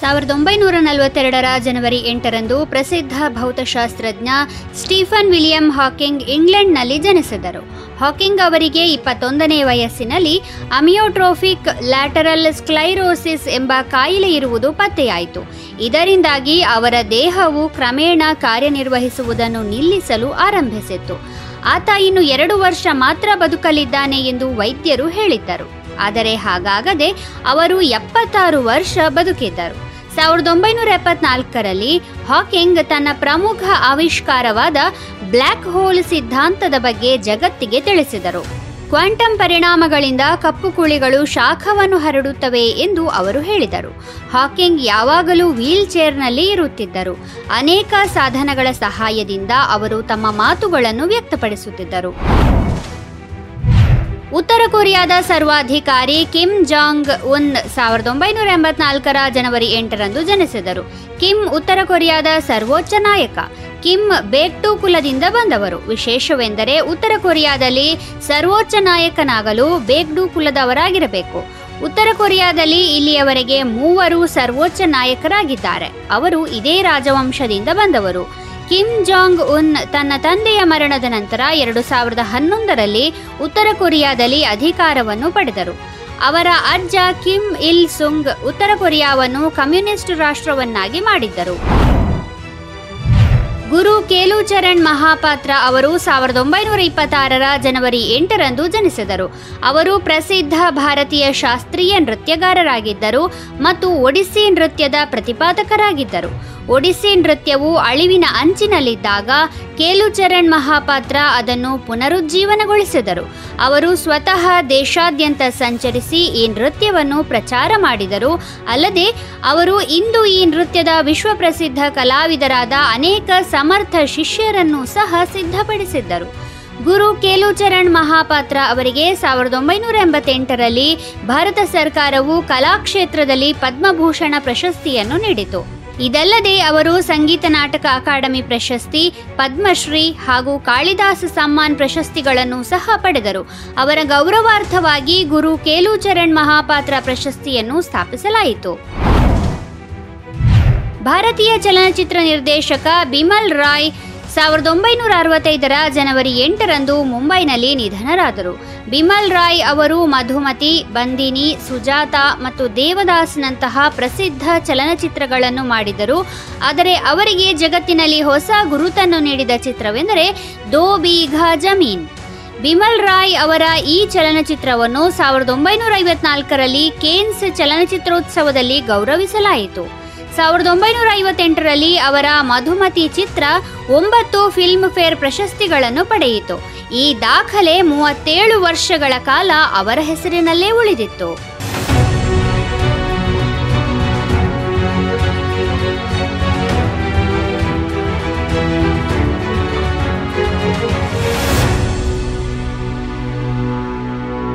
ಸಾವಿರದ ಒಂಬೈನೂರ ನಲವತ್ತೆರಡರ ಜನವರಿ ಎಂಟರಂದು ಪ್ರಸಿದ್ಧ ಭೌತಶಾಸ್ತ್ರಜ್ಞ ಸ್ಟೀಫನ್ ವಿಲಿಯಂ ಹಾಕಿಂಗ್ ಇಂಗ್ಲೆಂಡ್ನಲ್ಲಿ ಜನಿಸಿದರು ಹಾಕಿಂಗ್ ಅವರಿಗೆ ಇಪ್ಪತ್ತೊಂದನೇ ವಯಸ್ಸಿನಲ್ಲಿ ಅಮಿಯೋಟ್ರೋಫಿಕ್ ಲ್ಯಾಟರಲ್ ಸ್ಕ್ಲೈರೋಸಿಸ್ ಎಂಬ ಕಾಯಿಲೆ ಇರುವುದು ಪತ್ತೆಯಾಯಿತು ಇದರಿಂದಾಗಿ ಅವರ ದೇಹವು ಕ್ರಮೇಣ ಕಾರ್ಯನಿರ್ವಹಿಸುವುದನ್ನು ನಿಲ್ಲಿಸಲು ಆರಂಭಿಸಿತ್ತು ಆತ ಇನ್ನು ಎರಡು ವರ್ಷ ಮಾತ್ರ ಬದುಕಲಿದ್ದಾನೆ ಎಂದು ವೈದ್ಯರು ಹೇಳಿದ್ದರು ಆದರೆ ಹಾಗಾಗದೆ ಅವರು ಎಪ್ಪತ್ತಾರು ವರ್ಷ ಬದುಕಿದ್ದರು ಸಾವಿರದ ಒಂಬೈನೂರ ಎಪ್ಪತ್ನಾಲ್ಕರಲ್ಲಿ ಹಾಕಿಂಗ್ ತನ್ನ ಪ್ರಮುಖ ಆವಿಷ್ಕಾರವಾದ ಬ್ಲ್ಯಾಕ್ ಹೋಲ್ ಸಿದ್ಧಾಂತದ ಬಗ್ಗೆ ಜಗತ್ತಿಗೆ ತಿಳಿಸಿದರು ಕ್ವಾಂಟಮ್ ಪರಿಣಾಮಗಳಿಂದ ಕಪ್ಪು ಕುಳಿಗಳು ಶಾಖವನ್ನು ಹರಡುತ್ತವೆ ಎಂದು ಅವರು ಹೇಳಿದರು ಹಾಕಿಂಗ್ ಯಾವಾಗಲೂ ವೀಲ್ ಚೇರ್ನಲ್ಲಿ ಇರುತ್ತಿದ್ದರು ಅನೇಕ ಸಾಧನಗಳ ಸಹಾಯದಿಂದ ಅವರು ತಮ್ಮ ಮಾತುಗಳನ್ನು ವ್ಯಕ್ತಪಡಿಸುತ್ತಿದ್ದರು ಉತ್ತರ ಕೊರಿಯಾದ ಸರ್ವಾಧಿಕಾರಿ ಕಿಮ್ ಜಾಂಗ್ ಉನ್ ಸಾವಿರದ ಒಂಬೈನೂರ ಎಂಬತ್ನಾಲ್ಕರ ಜನವರಿ ಎಂಟರಂದು ಜನಿಸಿದರು ಕಿಮ್ ಉತ್ತರ ಕೊರಿಯಾದ ಸರ್ವೋಚ್ಚ ನಾಯಕ ಕಿಮ್ ಬೇಕ್ಟು ಕುಲದಿಂದ ಬಂದವರು ವಿಶೇಷವೆಂದರೆ ಉತ್ತರ ಕೊರಿಯಾದಲ್ಲಿ ಸರ್ವೋಚ್ಚ ನಾಯಕನಾಗಲು ಬೇಗ್ಡು ಕುಲದವರಾಗಿರಬೇಕು ಉತ್ತರ ಕೊರಿಯಾದಲ್ಲಿ ಇಲ್ಲಿಯವರೆಗೆ ಮೂವರು ಸರ್ವೋಚ್ಚ ನಾಯಕರಾಗಿದ್ದಾರೆ ಅವರು ಇದೇ ರಾಜವಂಶದಿಂದ ಬಂದವರು ಕಿಮ್ ಜಾಂಗ್ ಉನ್ ತನ್ನ ತಂದೆಯ ಮರಣದ ನಂತರ ಎರಡು ಸಾವಿರದ ಹನ್ನೊಂದರಲ್ಲಿ ಉತ್ತರ ಕೊರಿಯಾದಲ್ಲಿ ಅಧಿಕಾರವನ್ನು ಪಡೆದರು ಅವರ ಅಜ್ಜ ಕಿಮ್ ಇಲ್ ಸುಂಗ್ ಉತ್ತರ ಕೊರಿಯಾವನ್ನು ಕಮ್ಯುನಿಸ್ಟ್ ರಾಷ್ಟ್ರವನ್ನಾಗಿ ಮಾಡಿದ್ದರು ಗುರು ಕೇಲುಚರಣ್ ಮಹಾಪಾತ್ರ ಅವರು ಸಾವಿರದ ಒಂಬೈನೂರ ಇಪ್ಪತ್ತಾರರ ಜನವರಿ ಎಂಟರಂದು ಜನಿಸಿದರು ಅವರು ಪ್ರಸಿದ್ಧ ಭಾರತೀಯ ಶಾಸ್ತ್ರೀಯ ನೃತ್ಯಗಾರರಾಗಿದ್ದರು ಮತ್ತು ಒಡಿಸ್ಸಿ ನೃತ್ಯದ ಪ್ರತಿಪಾದಕರಾಗಿದ್ದರು ಒಡಿಸ್ಸಿ ನೃತ್ಯವು ಅಳಿವಿನ ಅಂಚಿನಲ್ಲಿದ್ದಾಗ ಕೇಲುಚರಣ್ ಮಹಾಪಾತ್ರ ಅದನ್ನು ಪುನರುಜ್ಜೀವನಗೊಳಿಸಿದರು ಅವರು ಸ್ವತಃ ದೇಶಾದ್ಯಂತ ಸಂಚರಿಸಿ ಈ ನೃತ್ಯವನ್ನು ಪ್ರಚಾರ ಮಾಡಿದರು ಅಲ್ಲದೆ ಅವರು ಇಂದು ಈ ನೃತ್ಯದ ವಿಶ್ವಪ್ರಸಿದ್ಧ ಕಲಾವಿದರಾದ ಅನೇಕ ಸಮರ್ಥ ಶಿಷ್ಯರನ್ನು ಸಹ ಸಿದ್ಧಪಡಿಸಿದ್ದರು ಗುರು ಕೇಲುಚರಣ್ ಮಹಾಪಾತ್ರ ಅವರಿಗೆ ಸಾವಿರದ ಒಂಬೈನೂರ ಎಂಬತ್ತೆಂಟರಲ್ಲಿ ಭಾರತ ಸರ್ಕಾರವು ಕಲಾಕ್ಷೇತ್ರದಲ್ಲಿ ಪದ್ಮಭೂಷಣ ಪ್ರಶಸ್ತಿಯನ್ನು ನೀಡಿತು ಇದಲ್ಲದೆ ಅವರು ಸಂಗೀತ ನಾಟಕ ಅಕಾಡೆಮಿ ಪ್ರಶಸ್ತಿ ಪದ್ಮಶ್ರೀ ಹಾಗೂ ಕಾಳಿದಾಸ ಸಮ್ಮಾನ್ ಪ್ರಶಸ್ತಿಗಳನ್ನು ಸಹ ಪಡೆದರು ಅವರ ಗೌರವಾರ್ಥವಾಗಿ ಗುರು ಕೇಲುಚರಣ್ ಮಹಾಪಾತ್ರ ಪ್ರಶಸ್ತಿಯನ್ನು ಸ್ಥಾಪಿಸಲಾಯಿತು ಭಾರತೀಯ ಚಲನಚಿತ್ರ ನಿರ್ದೇಶಕ ಬಿಮಲ್ ರಾಯ್ ಸಾವಿರದ ಒಂಬೈನೂರ ಅರವತ್ತೈದರ ಜನವರಿ ಎಂಟರಂದು ಮುಂಬೈನಲ್ಲಿ ನಿಧನರಾದರು ಬಿಮಲ್ ರಾಯ್ ಅವರು ಮಧುಮತಿ ಬಂದಿನಿ ಸುಜಾತ ಮತ್ತು ದೇವದಾಸ್ನಂತಹ ಪ್ರಸಿದ್ಧ ಚಲನಚಿತ್ರಗಳನ್ನು ಮಾಡಿದರು ಆದರೆ ಅವರಿಗೆ ಜಗತ್ತಿನಲ್ಲಿ ಹೊಸ ಗುರುತನ್ನು ನೀಡಿದ ಚಿತ್ರವೆಂದರೆ ದೋ ಬೀಘಾ ಜಮೀನ್ ಬಿಮಲ್ ರಾಯ್ ಅವರ ಈ ಚಲನಚಿತ್ರವನ್ನು ಸಾವಿರದ ಒಂಬೈನೂರ ಐವತ್ನಾಲ್ಕರಲ್ಲಿ ಕೇನ್ಸ್ ಚಲನಚಿತ್ರೋತ್ಸವದಲ್ಲಿ ಗೌರವಿಸಲಾಯಿತು ಸಾವಿರದ ಒಂಬೈನೂರ ಐವತ್ತೆಂಟರಲ್ಲಿ ಅವರ ಮಧುಮತಿ ಚಿತ್ರ ಒಂಬತ್ತು ಫಿಲ್ಮ್ ಫೇರ್ ಪ್ರಶಸ್ತಿಗಳನ್ನು ಪಡೆಯಿತು ಈ ದಾಖಲೆ ಮೂವತ್ತೇಳು ವರ್ಷಗಳ ಕಾಲ ಅವರ ಹೆಸರಿನಲ್ಲೇ ಉಳಿದಿತ್ತು